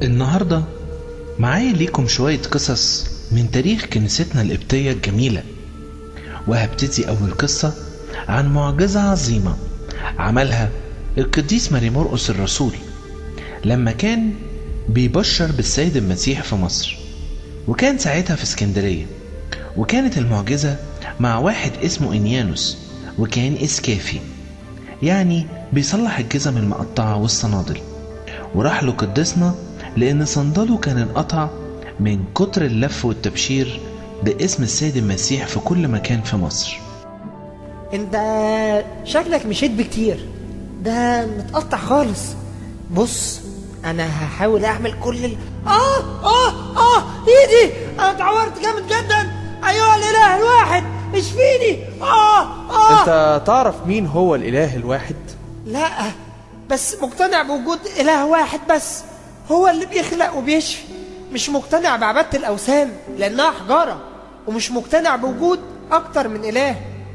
النهاردة معايا ليكم شوية قصص من تاريخ كنيستنا القبطية الجميلة وهبتدي أول قصة عن معجزة عظيمة عملها القديس ماري مرقس الرسول لما كان بيبشر بالسيد المسيح في مصر وكان ساعتها في اسكندرية وكانت المعجزة مع واحد اسمه إنيانوس وكان إسكافي يعني بيصلح الجزم المقطعة والصنادل وراح له قدسنا لأن صندله كان انقطع من كتر اللف والتبشير باسم السيد المسيح في كل مكان في مصر انت شكلك مشيت بكتير ده متقطع خالص بص انا هحاول اعمل كل ال... اه اه اه ايدي انا اتعورت جامد جدا ايها الاله الواحد اشفيني اه اه انت تعرف مين هو الاله الواحد لا بس مقتنع بوجود اله واحد بس هو اللي بيخلق وبيشفي مش مقتنع بعبادة الاوثان لانها حجارة ومش مقتنع بوجود اكتر من اله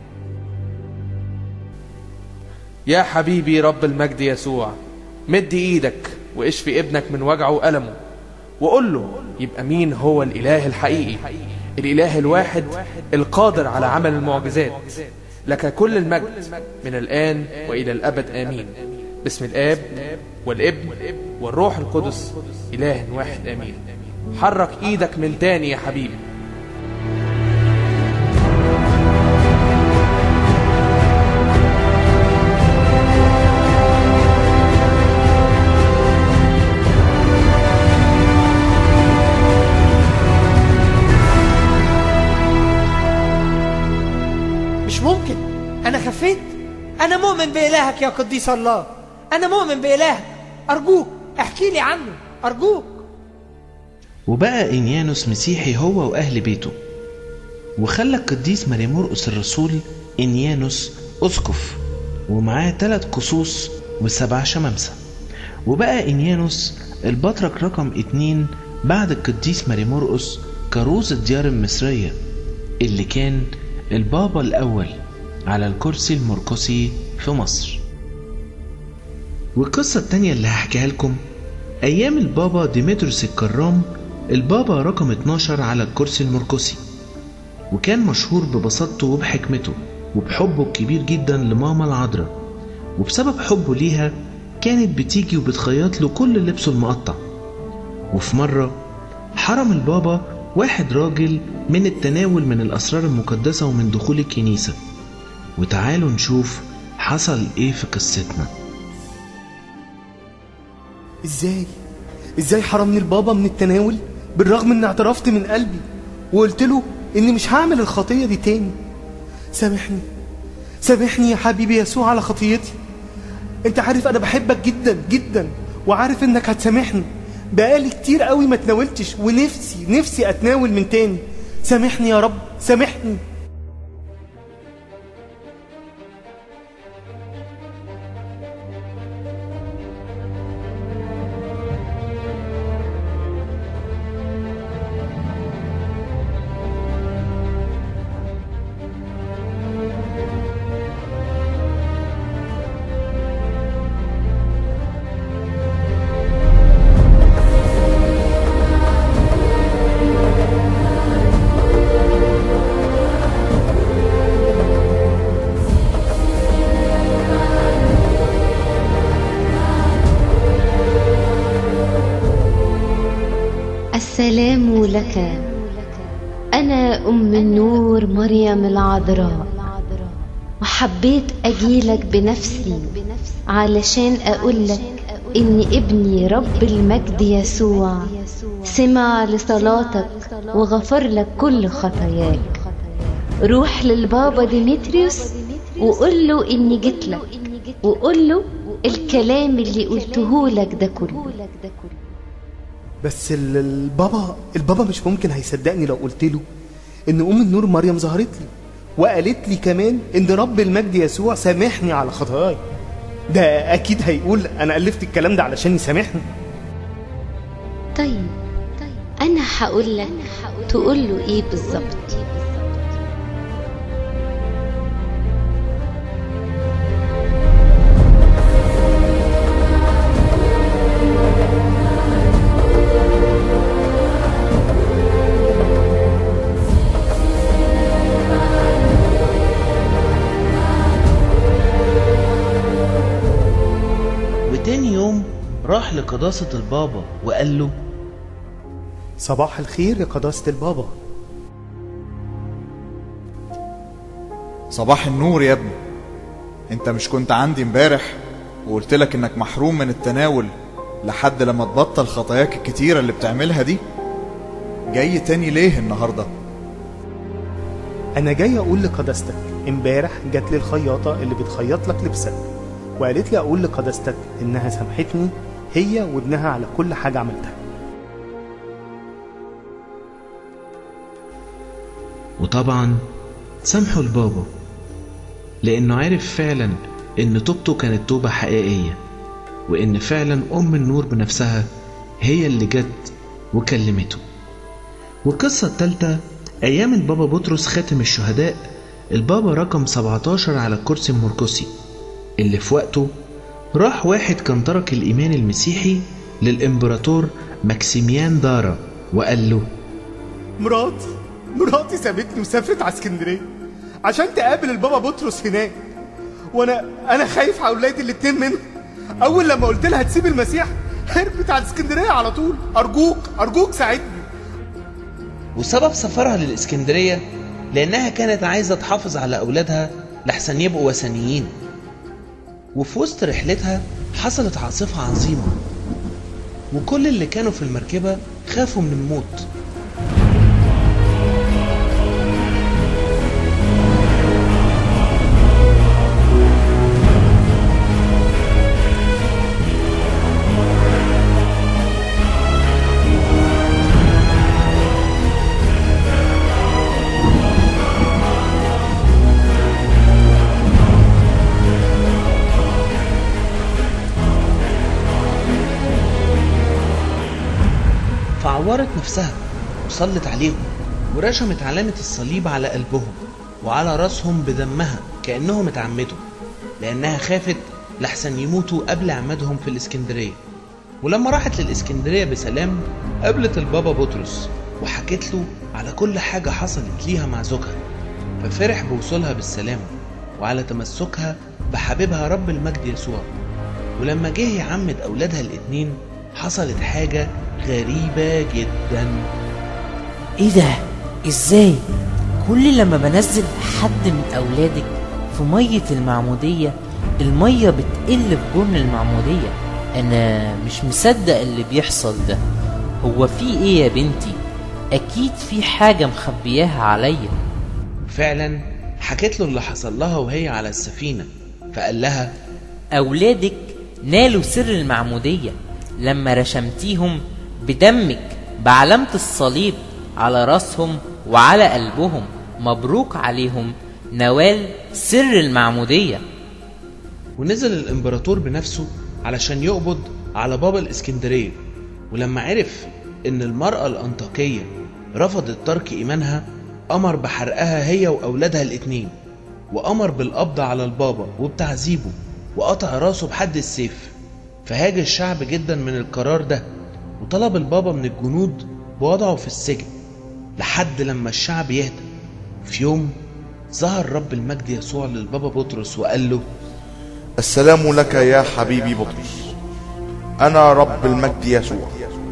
يا حبيبي رب المجد يسوع مد ايدك واشفي ابنك من وجعه وألمه وقول له يبقى مين هو الإله الحقيقي الإله الواحد القادر على عمل المعجزات لك كل المجد من الآن وإلى الأبد آمين باسم الآب والابن والروح القدس إله واحد آمين حرك إيدك من تاني يا حبيبي مش ممكن انا خفيت انا مؤمن بالهك يا قديس الله انا مؤمن بالهك ارجوك احكي لي عنه ارجوك وبقى إنيانوس مسيحي هو وأهل بيته وخلى القديس ماري مرقس الرسول إنيانوس أسقف ومعاه ثلاث قصوص وسبع شمامسة وبقى إنيانوس البطرك رقم اتنين بعد القديس ماري مرقس كروز الديار المصرية اللي كان البابا الأول على الكرسي المرقسي في مصر والقصة التانية اللي هحكيها لكم أيام البابا ديمتروس الكرام البابا رقم 12 على الكرسي المرقسي وكان مشهور ببساطته وبحكمته وبحبه الكبير جدا لماما العذراء وبسبب حبه ليها كانت بتيجي وبتخيط له كل لبسه المقطع وفي مرة حرم البابا واحد راجل من التناول من الأسرار المقدسة ومن دخول الكنيسة وتعالوا نشوف حصل ايه في قصتنا ازاي ازاي حرمني البابا من التناول بالرغم ان اعترفت من قلبي وقلت له اني مش هعمل الخطيه دي تاني سامحني سامحني يا حبيبي يسوع على خطيتي انت عارف انا بحبك جدا جدا وعارف انك هتسامحني بقالي كتير قوي ما تناولتش ونفسي نفسي اتناول من تاني سامحني يا رب سامحني السلام لك أنا أم النور مريم العذراء وحبيت أجيلك بنفسي علشان أقولك إن ابني رب المجد يسوع سمع لصلاتك وغفر لك كل خطاياك روح للبابا ديمتريوس وقول له إني جيت لك وقول له الكلام اللي قلته لك ده كله بس ال- البابا البابا مش ممكن هيصدقني لو قلت له ان ام النور مريم ظهرت لي وقالت لي كمان ان رب المجد يسوع سامحني على خطاياي ده اكيد هيقول انا الفت الكلام ده علشان يسامحني طيب أنا هقول لك تقول له إيه بالظبط لقداسة البابا وقال له صباح الخير يا قداسة البابا صباح النور يا ابني انت مش كنت عندي امبارح وقلت لك انك محروم من التناول لحد لما تبطل خطاياك الكتيرة اللي بتعملها دي جاي تاني ليه النهاردة انا جاي اقول لقداستك امبارح جات لي الخياطة اللي بتخيط لك لبسك وقالت لي اقول لقداستك انها سامحتني هي وابنها على كل حاجة عملتها وطبعا سامحوا البابا لأنه عرف فعلا إن توبته كانت توبة حقيقية وإن فعلا أم النور بنفسها هي اللي جت وكلمته والقصة التالتة أيام البابا بطرس خاتم الشهداء البابا رقم 17 على الكرسي المركزي اللي في وقته راح واحد كان ترك الإيمان المسيحي للإمبراطور ماكسيميان دارا وقال له مراتي مراتي سابتني وسافرت على اسكندريه عشان تقابل البابا بطرس هناك وانا انا خايف على اولادي الاتنين منهم اول لما قلت لها تسيب المسيح هربت على اسكندريه على طول ارجوك ارجوك ساعدني وسبب سفرها للإسكندرية لأنها كانت عايزة تحافظ على أولادها لحسن يبقوا وثنيين وفي وسط رحلتها حصلت عاصفة عظيمة وكل اللي كانوا في المركبة خافوا من الموت فعورت نفسها وصلت عليهم ورشمت علامة الصليب على قلبهم وعلى راسهم بدمها كأنهم اتعمدوا لأنها خافت لحسن يموتوا قبل عمادهم في الإسكندرية ولما راحت للإسكندرية بسلام قابلت البابا بطرس وحكت له على كل حاجة حصلت ليها مع زوجها ففرح بوصولها بالسلامة وعلى تمسكها بحبيبها رب المجد يسوع ولما جه يعمد أولادها الاتنين حصلت حاجة غريبة جدا ايه ده ازاي كل لما بنزل حد من اولادك في مية المعمودية المية بتقل في جرن المعمودية انا مش مصدق اللي بيحصل ده هو في ايه يا بنتي اكيد في حاجة مخبياها عليا فعلا حكت له اللي حصل لها وهي على السفينة فقال لها أولادك نالوا سر المعمودية لما رشمتيهم بدمك بعلامة الصليب على راسهم وعلى قلبهم مبروك عليهم نوال سر المعمودية ونزل الامبراطور بنفسه علشان يقبض على بابا الاسكندرية ولما عرف ان المرأة الانطاكية رفضت ترك ايمانها امر بحرقها هي واولادها الاتنين وامر بالقبض على البابا وبتعذيبه وقطع راسه بحد السيف فهاج الشعب جدا من القرار ده وطلب البابا من الجنود بوضعه في السجن لحد لما الشعب يهدى في يوم ظهر رب المجد يسوع للبابا بطرس وقال له السلام لك يا حبيبي بطرس أنا رب المجد يسوع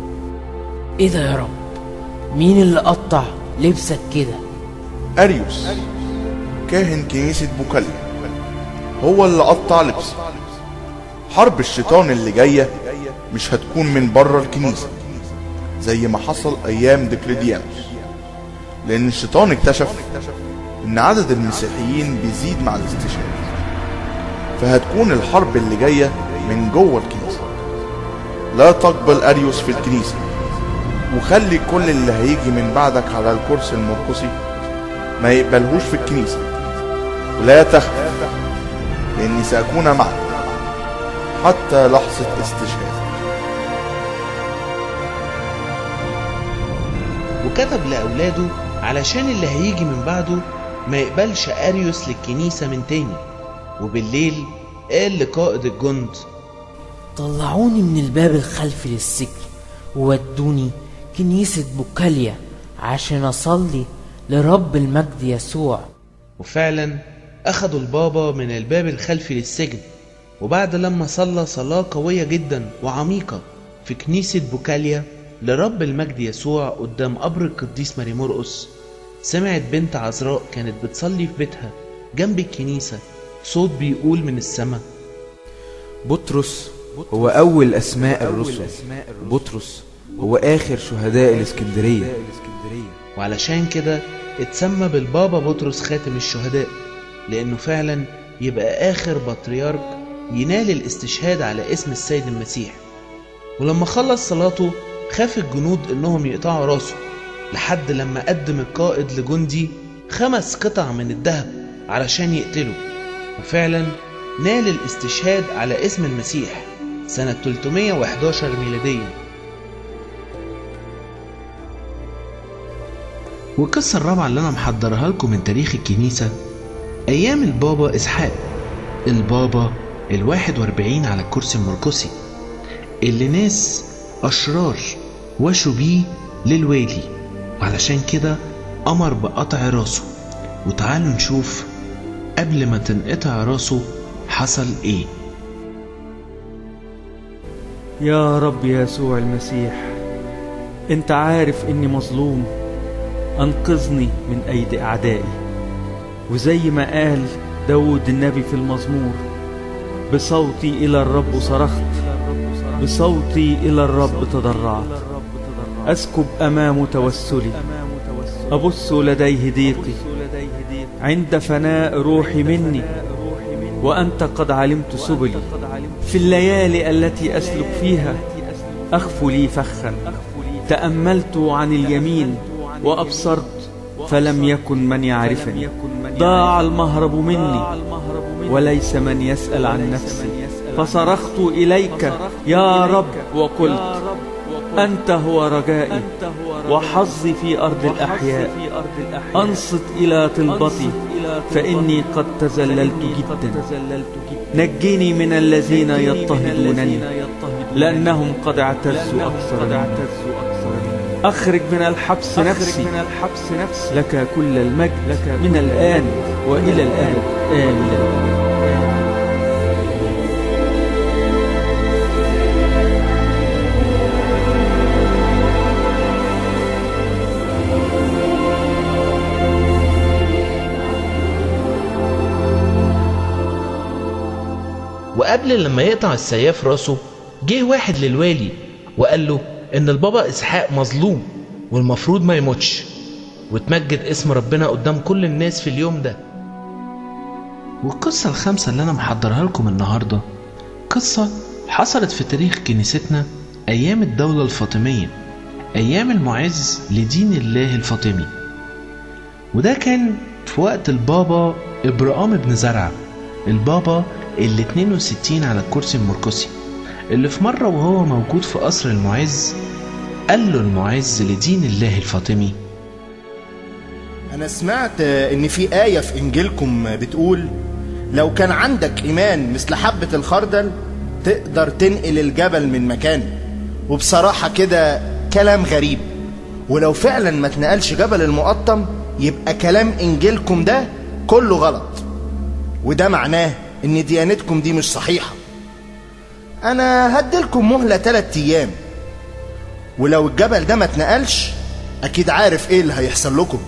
ايه ده يا رب مين اللي قطع لبسك كده أريوس كاهن كنيسة بوكاليا هو اللي قطع لبسي حرب الشيطان اللي جاية مش هتكون من بره الكنيسة زي ما حصل أيام ديكليديانوس لأن الشيطان اكتشف إن عدد المسيحيين بيزيد مع الاستشهاد فهتكون الحرب اللي جاية من جوه الكنيسة لا تقبل أريوس في الكنيسة وخلي كل اللي هيجي من بعدك على الكرسي المرقسي ما يقبلهوش في الكنيسة ولا تخف لأني سأكون معك حتى لحظة استشهاد وكتب لأولاده علشان اللي هيجي من بعده ما يقبلش أريوس للكنيسة من تاني وبالليل قال لقائد الجند طلعوني من الباب الخلفي للسجن وودوني كنيسة بوكاليا عشان أصلي لرب المجد يسوع وفعلا أخدوا البابا من الباب الخلفي للسجن وبعد لما صلى صلاة قوية جدا وعميقة في كنيسة بوكاليا لرب المجد يسوع قدام قبر القديس ماري مرقس سمعت بنت عذراء كانت بتصلي في بيتها جنب الكنيسة صوت بيقول من السماء بطرس هو أول أسماء الرسل بطرس هو آخر شهداء الإسكندرية وعلشان كده اتسمى بالبابا بطرس خاتم الشهداء لأنه فعلا يبقى آخر بطريرك ينال الاستشهاد على اسم السيد المسيح ولما خلص صلاته خاف الجنود انهم يقطعوا راسه لحد لما قدم القائد لجندي خمس قطع من الذهب علشان يقتله وفعلا نال الاستشهاد على اسم المسيح سنة 311 ميلاديا والقصة الرابعة اللي أنا محضرها لكم من تاريخ الكنيسة أيام البابا إسحاق البابا الواحد واربعين على الكرسي المرقسي اللي ناس أشرار وشوا بيه للوالي وعلشان كده أمر بقطع راسه وتعالوا نشوف قبل ما تنقطع راسه حصل إيه يا رب يسوع المسيح انت عارف اني مظلوم انقذني من ايدي اعدائي وزي ما قال داود النبي في المزمور بصوتي الى الرب صرخت بصوتي الى الرب تضرعت اسكب امام توسلي ابص لديه ضيقي عند فناء روحي مني وانت قد علمت سبلي في الليالي التي اسلك فيها اخفو لي فخا تاملت عن اليمين وابصرت فلم يكن من يعرفني ضاع المهرب مني وليس من يسال عن نفسي فصرخت اليك يا رب وقلت انت هو رجائي وحظي في ارض الاحياء انصت الى طلبتي فاني قد تزللت جدا نجني من الذين يضطهدونني لانهم قد اعتزوا اكثر مني أخرج من الحبس نفسي لك كل المجد من الآن وإلى الآن آمين وقبل لما يقطع السياف راسه جه واحد للوالي وقال له ان البابا اسحاق مظلوم والمفروض ما يموتش وتمجد اسم ربنا قدام كل الناس في اليوم ده والقصة الخامسة اللي أنا محضرها لكم النهاردة قصة حصلت في تاريخ كنيستنا أيام الدولة الفاطمية أيام المعز لدين الله الفاطمي وده كان في وقت البابا إبراهام بن زرع البابا اللي 62 على الكرسي المرقسي اللي في مرة وهو موجود في قصر المعز قال له المعز لدين الله الفاطمي أنا سمعت إن في آية في إنجيلكم بتقول لو كان عندك إيمان مثل حبة الخردل تقدر تنقل الجبل من مكانه وبصراحة كده كلام غريب ولو فعلا ما تنقلش جبل المقطم يبقى كلام إنجيلكم ده كله غلط وده معناه إن ديانتكم دي مش صحيحة أنا هديلكم مهلة تلات أيام ولو الجبل ده ما اتنقلش أكيد عارف إيه اللي هيحصل لكم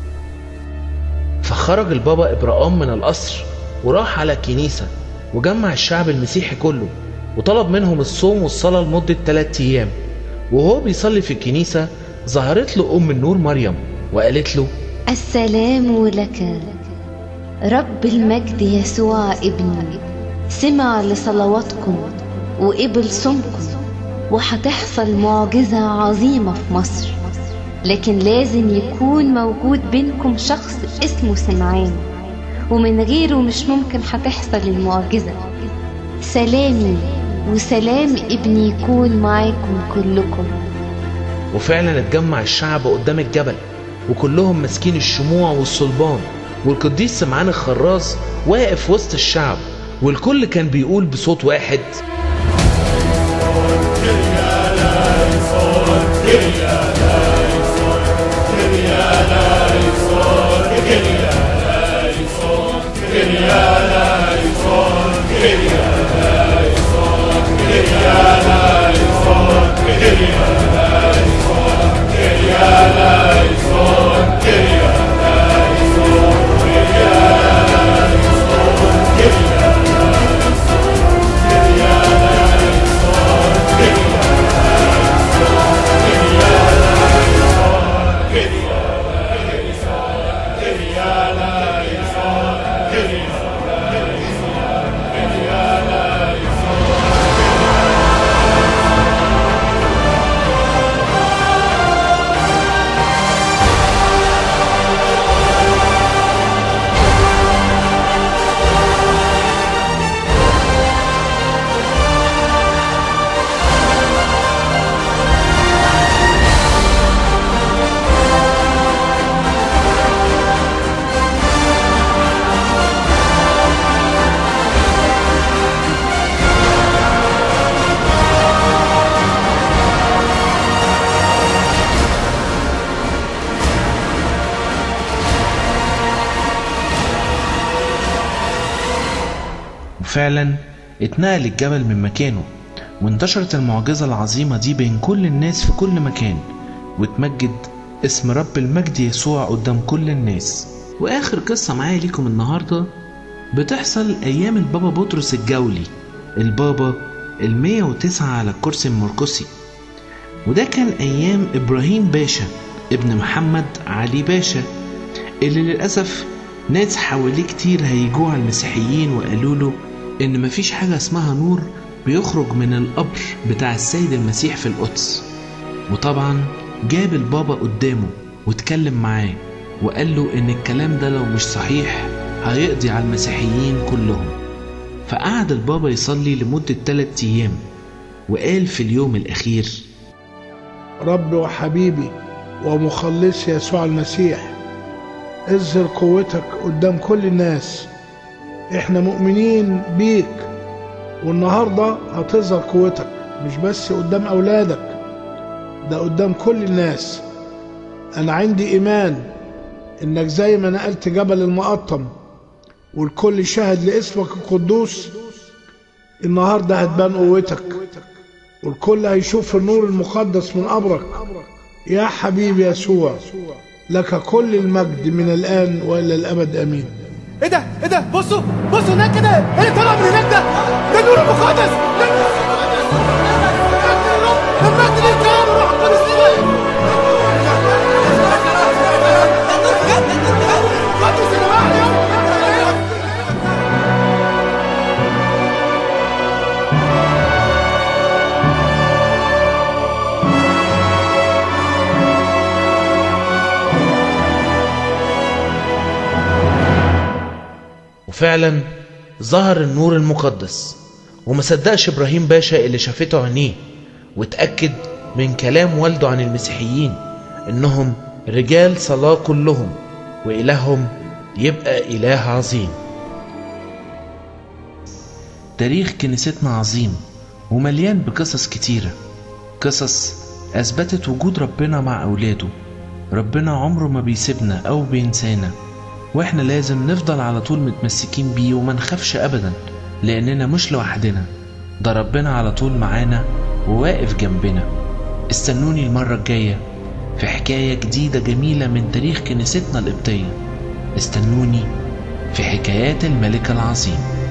فخرج البابا إبراهام من القصر وراح على الكنيسة وجمع الشعب المسيحي كله وطلب منهم الصوم والصلاة لمدة ثلاثة أيام وهو بيصلي في الكنيسة ظهرت له أم النور مريم وقالت له السلام لك رب المجد يسوع ابني سمع لصلواتكم وقبل صومكم وهتحصل معجزة عظيمة في مصر لكن لازم يكون موجود بينكم شخص اسمه سمعان ومن غيره مش ممكن هتحصل المعجزة سلامي وسلام ابني يكون معاكم كلكم وفعلا اتجمع الشعب قدام الجبل وكلهم ماسكين الشموع والصلبان والقديس سمعان الخراز واقف وسط الشعب والكل كان بيقول بصوت واحد Yeah. وفعلا اتنقل الجبل من مكانه وانتشرت المعجزة العظيمة دي بين كل الناس في كل مكان واتمجد اسم رب المجد يسوع قدام كل الناس وآخر قصة معايا ليكم النهاردة بتحصل أيام البابا بطرس الجولي البابا المية وتسعة على الكرسي المرقسي وده كان أيام إبراهيم باشا ابن محمد علي باشا اللي للأسف ناس حواليه كتير هيجوا على المسيحيين وقالوا له إن مفيش حاجة اسمها نور بيخرج من القبر بتاع السيد المسيح في القدس وطبعا جاب البابا قدامه واتكلم معاه وقال له إن الكلام ده لو مش صحيح هيقضي على المسيحيين كلهم فقعد البابا يصلي لمدة تلات أيام وقال في اليوم الأخير رب وحبيبي ومخلصي يسوع المسيح اظهر قوتك قدام كل الناس احنا مؤمنين بيك والنهاردة هتظهر قوتك مش بس قدام أولادك ده قدام كل الناس أنا عندي إيمان إنك زي ما نقلت جبل المقطم والكل شهد لاسمك القدوس النهاردة هتبان قوتك والكل هيشوف النور المقدس من قبرك يا حبيبي يسوع لك كل المجد من الآن وإلى الأبد آمين ايه ده ايه ده بصوا بصوا هناك كده ايه اللي طالع من هناك ده ده النور المقدس ده المجد للكلام الروح القدس وفعلا ظهر النور المقدس وما صدقش ابراهيم باشا اللي شافته عينيه واتاكد من كلام والده عن المسيحيين انهم رجال صلاه كلهم والههم يبقى اله عظيم تاريخ كنيستنا عظيم ومليان بقصص كتيره قصص اثبتت وجود ربنا مع اولاده ربنا عمره ما بيسيبنا او بينسانا واحنا لازم نفضل على طول متمسكين بيه وما نخافش ابدا لاننا مش لوحدنا ده ربنا على طول معانا وواقف جنبنا استنوني المرة الجاية في حكاية جديدة جميلة من تاريخ كنيستنا القبطية استنوني في حكايات الملك العظيم